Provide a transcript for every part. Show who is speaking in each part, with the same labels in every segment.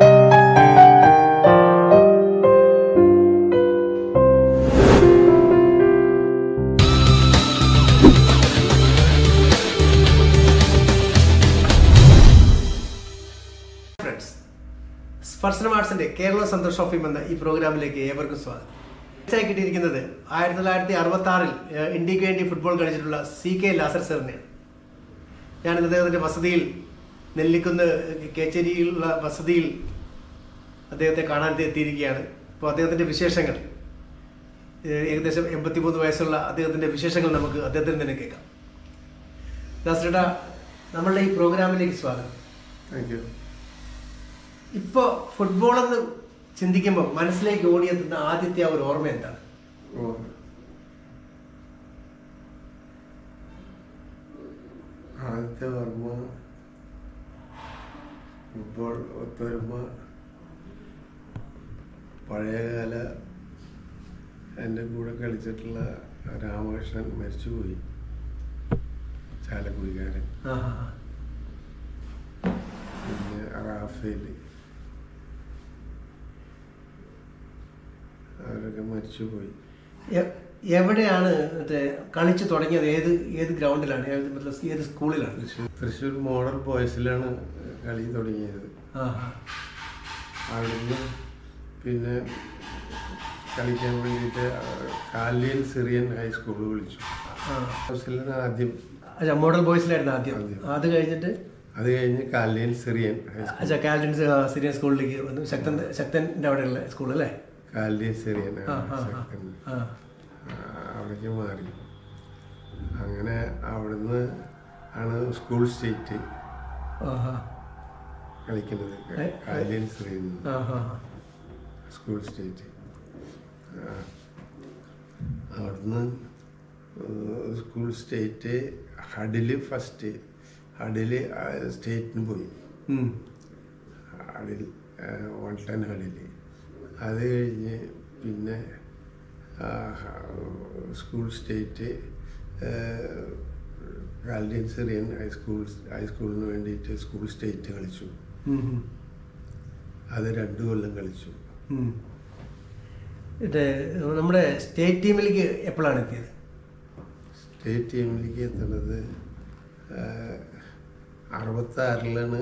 Speaker 1: Friends സ്പർശനം ആർട്സിന്റെ കേരള സന്തോഷ് ഓഫീം എന്ന ഈ പ്രോഗ്രാമിലേക്ക് ഏവർക്കും സ്വാഗതം ായി കിട്ടിയിരിക്കുന്നത് ആയിരത്തി തൊള്ളായിരത്തി അറുപത്തി ആറിൽ ഇന്ത്യക്ക് വേണ്ടി ഫുട്ബോൾ കളിച്ചിട്ടുള്ള സി കെ ലാസർ സാറിനെയാണ് ഞാൻ അദ്ദേഹത്തിന്റെ വസതിയിൽ നെല്ലിക്കുന്ന് കേച്ചേരിയിലുള്ള വസതിയിൽ അദ്ദേഹത്തെ കാണാൻ എത്തിയിരിക്കുകയാണ് അപ്പോൾ അദ്ദേഹത്തിന്റെ വിശേഷങ്ങൾ ഏഹ് ഏകദേശം എൺപത്തിമൂന്ന് വയസ്സുള്ള അദ്ദേഹത്തിന്റെ വിശേഷങ്ങൾ നമുക്ക് അദ്ദേഹത്തിൽ തന്നെ കേൾക്കാം ദാസേട്ടാ നമ്മളുടെ ഈ പ്രോഗ്രാമിലേക്ക് സ്വാഗതം
Speaker 2: താങ്ക് യു
Speaker 1: ഇപ്പൊ ഫുട്ബോൾ എന്ന് ചിന്തിക്കുമ്പോൾ മനസ്സിലേക്ക് ഓടിയെത്തുന്ന ആദ്യത്തെ ആ ഒരു ഓർമ്മ എന്താണ്
Speaker 2: ഓ ആദ്യത്തെ ഓർമ്മ ഫുട്ബോൾ ഒത്തൊരുമ പഴയകാല എൻ്റെ കൂടെ കളിച്ചിട്ടുള്ള രാമകൃഷ്ണൻ മരിച്ചുപോയി ചാലക്കുടിക്കാരൻ പിന്നെ റാഫേൽ അവരൊക്കെ മരിച്ചുപോയി
Speaker 1: എ- എവിടെയാണ് മറ്റേ കളിച്ചു തുടങ്ങിയത് ഏത് ഏത് ഗ്രൗണ്ടിലാണ് ഏത് മത്ലബ് ഏത് സ്കൂളിലാണ്
Speaker 2: തൃശ്ശൂർ തൃശ്ശൂർ മോഡൽ ബോയ്സിലാണ് കളി തുടങ്ങിയത്
Speaker 1: ആഹാ.
Speaker 2: അവിടുന്ന് പിന്നെ കളിക്കാൻ വേണ്ടിയിട്ട് കാലിയൻ സിറിയൻ ഹൈസ്കൂളിൽ വിളിച്ചു
Speaker 1: ആ.
Speaker 2: ബോയ്സിലാണ് ആദ്യം
Speaker 1: അച്ഛാ മോഡൽ ബോയ്സിലായിരുന്നു ആദ്യം
Speaker 2: ആദ്യം.
Speaker 1: അത് കഴിഞ്ഞിട്ട്
Speaker 2: അത് കഴിഞ്ഞ് കാലിയൻ സിറിയൻ ഹൈസ്കൂൾ
Speaker 1: അച്ഛാ കാലിൻസ് സീനിയർ സ്കൂളിലേക്ക് വന്നു ശക്തൻ ശക്തൻ്റെ അവിടെയുള്ള സ്കൂൾ അല്ലേ
Speaker 2: കാലിയൻ സിറിയൻ
Speaker 1: ആ, ആ, ആ.
Speaker 2: സെക്കൻഡ്
Speaker 1: ആ.
Speaker 2: അവിടേക്ക് മാറി അങ്ങനെ അവിടുന്ന് ആണ് സ്കൂൾ സ്റ്റേറ്റ്
Speaker 1: ആഹാ.
Speaker 2: കളിക്കുന്നത്
Speaker 1: ഏ,
Speaker 2: കാലിയൻ സിറിയൻ
Speaker 1: ആഹാ.
Speaker 2: സ്കൂൾ സ്റ്റേറ്റ് ആ. അവിടുന്ന് ഏഹ് school state hurdle first hurdle സ്റ്റേറ്റിന് പോയി
Speaker 1: ഉം.
Speaker 2: ഹഡിൽ വൺ ടെൻ ഹഡില് അത് കഴിഞ്ഞ് പിന്നെ ആ, ഹ- school state Chaldean Syrian high school ഹൈസ്കൂളിന് വേണ്ടിയിട്ട് സ്കൂൾ സ്റ്റേറ്റ് കളിച്ചു
Speaker 1: ഉം, ഉം.
Speaker 2: അത് രണ്ട് കൊല്ലം കളിച്ചു
Speaker 1: ഉം. ഇത് നമ്മുടെ സ്റ്റേറ്റ് ടീമിലേക്ക് എപ്പോഴാണ് എത്തിയത്
Speaker 2: സ്റ്റേറ്റ് ടീമിലേക്ക് എത്തുന്നത് അറുപത്താറിലാണ്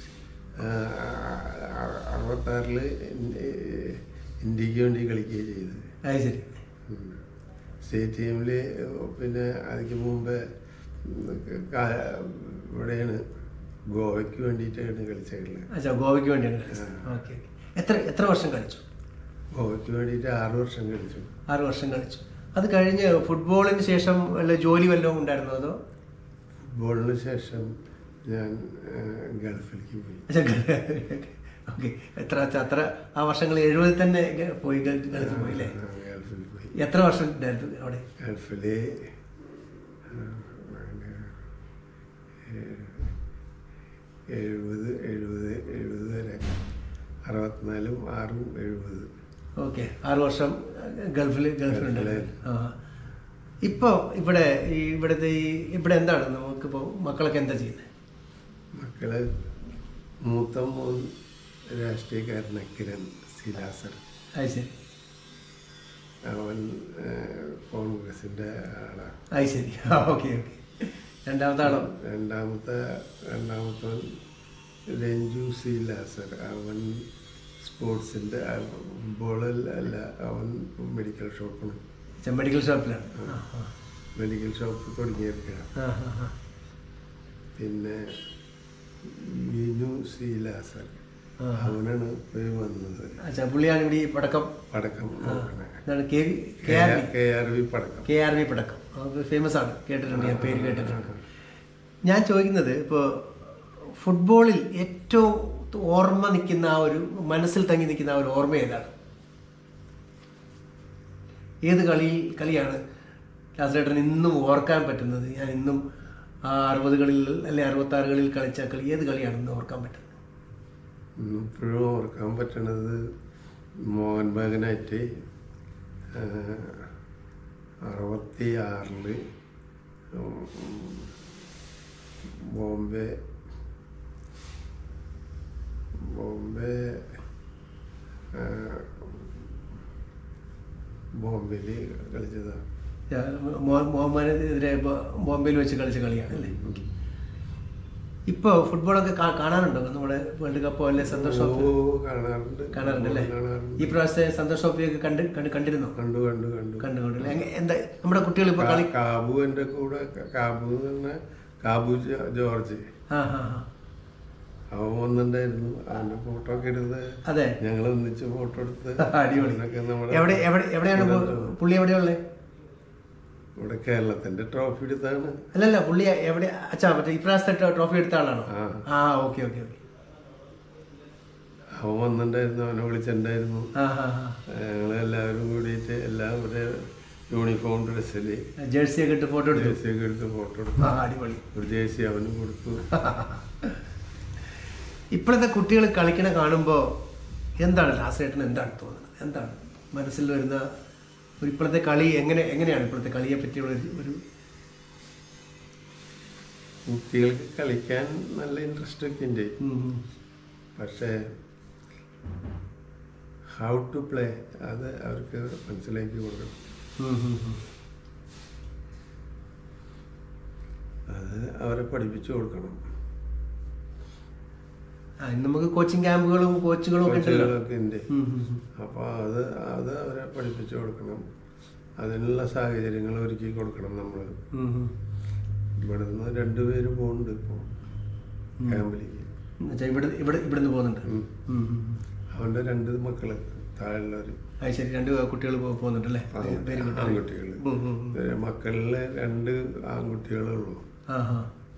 Speaker 2: അറുപത്താറിൽ ഇന്ത്യക്ക് വേണ്ടി കളിക്കുകയും ചെയ്തത്
Speaker 1: അത് ശരി
Speaker 2: ഉം. സ്റ്റേറ്റ് ടീമിൽ പിന്നെ അതിക്ക് മുമ്പ് കാ- ഇവിടെയാണ് ഗോവയ്ക്ക് വേണ്ടിയിട്ടാണ് കളിച്ചിട്ടുള്ളത്
Speaker 1: അച്ഛാ ഗോവയ്ക്ക് വേണ്ടിയാണ് കളിച്ചത് ഓക്കെ എത്ര എത്ര വർഷം കളിച്ചു
Speaker 2: ഗോവയ്ക്ക് വേണ്ടിയിട്ട് ആറ് വർഷം കളിച്ചു
Speaker 1: ആറ് വർഷം കളിച്ചു അത് കഴിഞ്ഞ് ഫുട്ബോളിന് ശേഷം വല്ല ജോലി വല്ലതും ഉണ്ടായിരുന്നോ അതോ
Speaker 2: ഫുട്ബോളിന് ശേഷം ഞാൻ ആ, ഗൾഫിലേക്ക് പോയി
Speaker 1: ഓക്കെ എത്ര അത്ര ആ വർഷങ്ങൾ എഴുപതിൽ തന്നെ ഗ- പോയി ഗൾ- ഗൾഫിൽ പോയി അല്ലേ
Speaker 2: ആ, ഗൾഫിൽ പോയി
Speaker 1: എത്ര വർഷം ഉണ്ടായിരുന്നു അവിടെ
Speaker 2: ഗൾഫില് എഴുപത് എഴുപത് എഴുപത് വരെ അറുപത്തിനാലും ആറും എഴുപത്
Speaker 1: ഓക്കെ ആറ് വർഷം ഗൾഫിൽ ഗൾഫിലുണ്ടായിരുന്നു
Speaker 2: ഗൾഫിലായിരുന്നു.
Speaker 1: ആ ഇപ്പോൾ ഇവിടെ ഈ ഇവിടുത്തെ ഈ ഇവിടെ എന്താണ് നമുക്കിപ്പോൾ മക്കളൊക്കെ എന്താ ചെയ്യുന്നത്
Speaker 2: മക്കള് മൂത്ത മോൻ രാഷ്ട്രീയക്കാരന കിരൺ സിലാസർ
Speaker 1: അത് ശരി
Speaker 2: അവൻ ഏഹ്, കോൺഗ്രസിന്റെ ആളാണ്
Speaker 1: അത് ശരി ആ ഓക്കെ ഓക്കെ രണ്ടാമത്തെ ആളോ
Speaker 2: രണ്ടാമത്തെ രണ്ടാമത്തെ രഞ്ജു സി ലാസർ അവൻ സ്പോർട്സിൻ്റെ ഫുട്ബോളിൽ അല്ല അവൻ മെഡിക്കൽ ഷോപ്പാണ്
Speaker 1: ചെ- മെഡിക്കൽ ഷോപ്പിലാണ് ആ, ആ.
Speaker 2: മെഡിക്കൽ ഷോപ്പ് തുടങ്ങിയിരിക്കുക
Speaker 1: ആ, ആ, ആ.
Speaker 2: പിന്നെ വിനു സി ലാസർ
Speaker 1: ആ.
Speaker 2: അവനാണ് പോയി വന്നത്
Speaker 1: അച്ഛാ പുള്ളിയാണ് ഇവിടെ ഈ പടക്കം
Speaker 2: പടക്കം നോക്കണേ
Speaker 1: എന്താണ് K V K R V
Speaker 2: K R V പടക്കം
Speaker 1: കെ ആർ വി പടക്കം അത് ഫേമസ് ആണ് കേട്ടിട്ടുണ്ട് ഞാൻ പേര് കേട്ടിട്ടുണ്ട് ഞാൻ ചോദിക്കുന്നത് ഇപ്പോൾ ഫുട്ബോളിൽ ഏറ്റവും ഓർമ്മ നിൽക്കുന്ന ആ ഒരു മനസ്സിൽ തങ്ങി നിൽക്കുന്ന ആ ഒരു ഓർമ്മ ഏതാണ് ഏത് കളി കളിയാണ് രാസേട്ടൻ ഇന്നും ഓർക്കാൻ പറ്റുന്നത് ഞാൻ ഇന്നും ആ അറുപതുകളിൽ അല്ലെ അറുപത്തി ആറുകളിൽ കളിച്ച കളി ഏത് കളിയാണ് ഇന്ന് ഓർക്കാൻ പറ്റുന്നത്
Speaker 2: ഇപ്പോഴും ഓർക്കാൻ പറ്റണത് മോഹൻ ബാഗനായിട്ട് അറുപത്തി ആറില് ബോംബെ ബോംബെ ബോംബെയിൽ കളിച്ചതാണ്
Speaker 1: മുഹമ്മദിനെതിരെ ബോംബെയിൽ വെച്ച് കളിച്ച കളിയാണ് അല്ലേ ഇപ്പോൾ ഫുട്ബോളൊക്കെ കാ- കാണാറുണ്ടോ നമ്മുടെ വേൾഡ് കപ്പോ അല്ലെ സന്തോഷ് ട്രോഫി
Speaker 2: ഓ കാണാറുണ്ട്
Speaker 1: കാണാറുണ്ട് അല്ലേ
Speaker 2: കാണാറുണ്ട്
Speaker 1: ഈ പ്രാവശ്യത്തെ സന്തോഷ് ട്രോഫിയൊക്കെ കണ്ട് കണ്ട് കണ്ടിരുന്നോ
Speaker 2: കണ്ടു കണ്ടു കണ്ടു
Speaker 1: കണ്ടു കണ്ടില്ല എങ്ങ- എന്താ നമ്മുടെ കുട്ടികൾ ഇപ്പോൾ കളി
Speaker 2: കാബു എൻ്റെ കൂടെ കാബു എന്ന് പറഞ്ഞാൽ കാബു ജോ- ജോർജ്
Speaker 1: ആ ആ ആ.
Speaker 2: അവൻ വന്നിട്ടുണ്ടായിരുന്നു അവൻ്റെ ഫോട്ടോ ഒക്കെ എടുത്ത്
Speaker 1: അതെ
Speaker 2: ഞങ്ങൾ ഒന്നിച്ച് ഫോട്ടോ എടുത്ത്
Speaker 1: അടിപൊളി
Speaker 2: അതിനൊക്കെ നമ്മുടെ
Speaker 1: എവിടെ എവിടെ എവിടെയാണ് പു- പുള്ളി എവിടെയുള്ളത്
Speaker 2: ഇവിടെ കേരളത്തിന്റെ ട്രോഫി എടുത്താണ്
Speaker 1: അല്ലല്ല പുള്ളി എവിടെ അച്ഛാ മറ്റേ ഇപ്രാവശ്യത്തെ ട്രോഫി എടുത്ത ആളാണോ
Speaker 2: ആ.
Speaker 1: ആ ഓക്കെ ഓക്കെ ഓക്കെ
Speaker 2: അവൻ വന്നിട്ടുണ്ടായിരുന്നു അവനെ വിളിച്ചിട്ടുണ്ടായിരുന്നു
Speaker 1: ആ ആ
Speaker 2: ഞങ്ങൾ എല്ലാവരും കൂടിയിട്ട് എല്ലാം ഒരു യൂണിഫോം ഡ്രസ്സിൽ
Speaker 1: ആ ജേഴ്സി ഒക്കെ ഇട്ട് ഫോട്ടോ എടുത്തു
Speaker 2: ജേഴ്സി ഒക്കെ എടുത്ത് ഫോട്ടോ എടുത്തു
Speaker 1: ആ അടിപൊളി
Speaker 2: ഒരു ജേഴ്സി അവനും കൊടുത്തു
Speaker 1: ഇപ്പോഴത്തെ കുട്ടികൾ കളിക്കണ കാണുമ്പോൾ എന്താണ് ലാസേട്ടന് എന്താണ് തോന്നുന്നത് എന്താണ് മനസ്സിൽ വരുന്ന ഒരു ഇപ്പോഴത്തെ കളി എങ്ങനെ എങ്ങനെയാണ് ഇപ്പോഴത്തെ കളിയെ പറ്റിയുള്ള ഒരു- ഒരു
Speaker 2: കുട്ടികൾക്ക് കളിക്കാൻ നല്ല ഇൻട്രസ്റ്റ് ഒക്കെ ഉണ്ട്
Speaker 1: ഉം, ഉം.
Speaker 2: പക്ഷേ ഹൗ ടു പ്ലേ അത് അവർക്ക് മനസ്സിലാക്കി കൊടുക്കണം
Speaker 1: ഉം, ഉം, ഉം.
Speaker 2: അത് അവരെ പഠിപ്പിച്ചു കൊടുക്കണം
Speaker 1: ആ ഇന്ന് നമുക്ക് കോച്ചിങ് ക്യാമ്പുകളും കോച്ചുകളും ഒക്കെ ഉണ്ടല്ലോ
Speaker 2: കോച്ചുകളൊക്കെ ഉണ്ട്
Speaker 1: ഉം, ഉം, ഉം.
Speaker 2: അപ്പോൾ അത് അത് അവരെ പഠിപ്പിച്ചു കൊടുക്കണം അതിനുള്ള സാഹചര്യങ്ങൾ ഒരുക്കി കൊടുക്കണം നമ്മൾ
Speaker 1: ഉം, ഉം.
Speaker 2: ഇവിടെ നിന്ന് രണ്ടുപേര് പോകുന്നുണ്ട് ഇപ്പോൾ ക്യാമ്പിലേക്ക്
Speaker 1: എന്നുവെച്ചാ ഇവിടെ ഇവിടെ ഇവിടുന്ന് പോകുന്നുണ്ട്
Speaker 2: ഉം.
Speaker 1: ഉം, ഉം, ഉം.
Speaker 2: അവൻ്റെ രണ്ട് മക്കള് താഴെയുള്ളവർ
Speaker 1: അത് ശരി രണ്ട് കുട്ടികൾ പോകുന്നുണ്ട് അല്ലേ വെരി ഗുഡ്
Speaker 2: ആൺകുട്ടികൾ
Speaker 1: ഉം, ഉം, ഉം.
Speaker 2: മക്കളില് രണ്ട് ആൺകുട്ടികളേ ഉള്ളൂ
Speaker 1: ആ ആ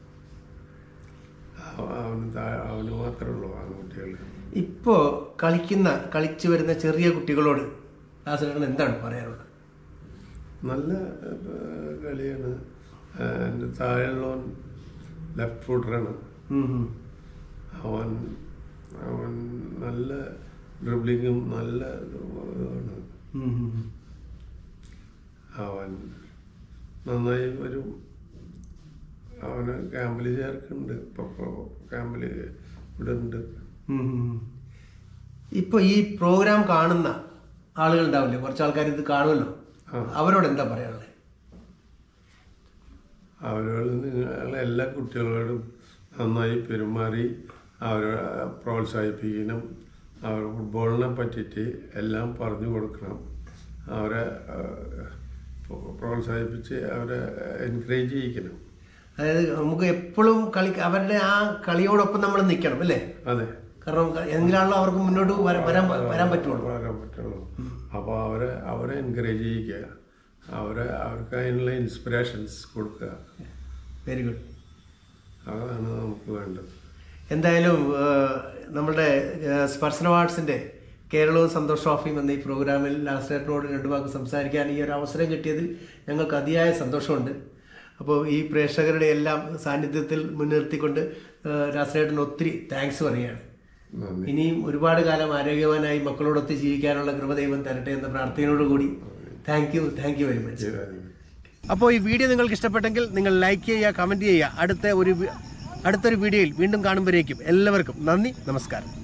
Speaker 2: അവ- അവന് താ- അവന് മാത്രമേ ഉള്ളൂ ആൺകുട്ടികൾ
Speaker 1: ഇപ്പോ കളിക്കുന്ന കളിച്ചു വരുന്ന ചെറിയ കുട്ടികളോട് ദാസേട്ടൻ എന്താണ് പറയാനുള്ളത്
Speaker 2: നല്ല ഏർ, കളിയാണ് ഏർ, എൻ്റെ താഴെയുള്ളവൻ ലെഫ്റ്റ് ഫുട്ടറാണ്
Speaker 1: ഉം, ഉം.
Speaker 2: അവൻ അവൻ നല്ല ഡ്രിബ്ലിങ്ങും നല്ല ഇതുമാണ്
Speaker 1: ഉം, ഉം, ഉം.
Speaker 2: അവൻ നന്നായി വരും അവന് ക്യാമ്പിൽ ചേർക്കുന്നുണ്ട് ഇപ്പോൾ ക്യാമ്പിൽ ഇവിടെ ഉണ്ട്
Speaker 1: ഉം, ഉം, ഉം. ഇപ്പൊ ഈ പ്രോഗ്രാം കാണുന്ന ആളുകൾ ഉണ്ടാവില്ലേ കുറച്ച് ആൾക്കാർ ഇത് കാണുമല്ലോ അവരോട് എന്താ പറയാനുള്ളത്
Speaker 2: അവരോട് നിങ്ങൾ എല്ലാ കുട്ടികളോടും നന്നായി പെരുമാറി അവരെ പ്രോത്സാഹിപ്പിക്കണം അവർ ഫുട്ബോളിനെ പറ്റിയിട്ട് എല്ലാം പറഞ്ഞു കൊടുക്കണം അവരെ ഏഹ്, പ്രോത്സാഹിപ്പിച്ച് അവരെ എൻകറേജ് ചെയ്യിക്കണം
Speaker 1: അതായത് നമുക്ക് എപ്പോഴും കളി അവരുടെ ആ കളിയോടൊപ്പം നമ്മൾ നിൽക്കണം അല്ലേ
Speaker 2: അതെ
Speaker 1: കാരണം എങ്കിലാണല്ലോ അവർക്ക് മുന്നോട്ട് വര- വരാൻ വരാൻ പറ്റുള്ളൂ
Speaker 2: വരാൻ പറ്റുള്ളൂ അപ്പോൾ അവരെ അവരെ എൻകറേജ് ചെയ്യിക്കുക അവരെ അവർക്ക് അതിനുള്ള ഇൻസ്പിറേഷൻസ് കൊടുക്കുക
Speaker 1: വെരി ഗുഡ്
Speaker 2: അതാണ് നമുക്ക് വേണ്ടത്
Speaker 1: എന്തായാലും ഏഹ്, നമ്മുടെ ഏഹ്, സ്പർശന അവാർഡ്സിന്റെ കേരളവും സന്തോഷ് ട്രോഫിയും എന്ന ഈ പ്രോഗ്രാമിൽ ലാസ്റ്റേറ്റിനോട് രണ്ടു വാക്ക് സംസാരിക്കാൻ ഈ ഒരു അവസരം കിട്ടിയതിൽ ഞങ്ങൾക്ക് അതിയായ സന്തോഷമുണ്ട് അപ്പോൾ ഈ പ്രേക്ഷകരുടെ എല്ലാം സാന്നിധ്യത്തിൽ മുൻനിർത്തിക്കൊണ്ട് ലാസ്റ്റേറ്റിന് ഒത്തിരി താങ്ക്സ് പറയുകയാണ്
Speaker 2: നന്ദി
Speaker 1: ഇനിയും ഒരുപാട് കാലം ആരോഗ്യവാനായി മക്കളോടൊത്ത് ജീവിക്കാനുള്ള കൃപദൈവം തരട്ടെ എന്ന പ്രാർത്ഥനയോടുകൂടി thank you thank you very much അപ്പോൾ ഈ വീഡിയോ നിങ്ങൾക്ക് ഇഷ്ടപ്പെട്ടെങ്കിൽ നിങ്ങൾ ലൈക്ക് ചെയ്യുക കമൻറ്റ് ചെയ്യുക അടുത്ത ഒരു വി- അടുത്തൊരു വീഡിയോയിൽ വീണ്ടും കാണുമ്പോഴേക്കും എല്ലാവർക്കും നന്ദി നമസ്കാരം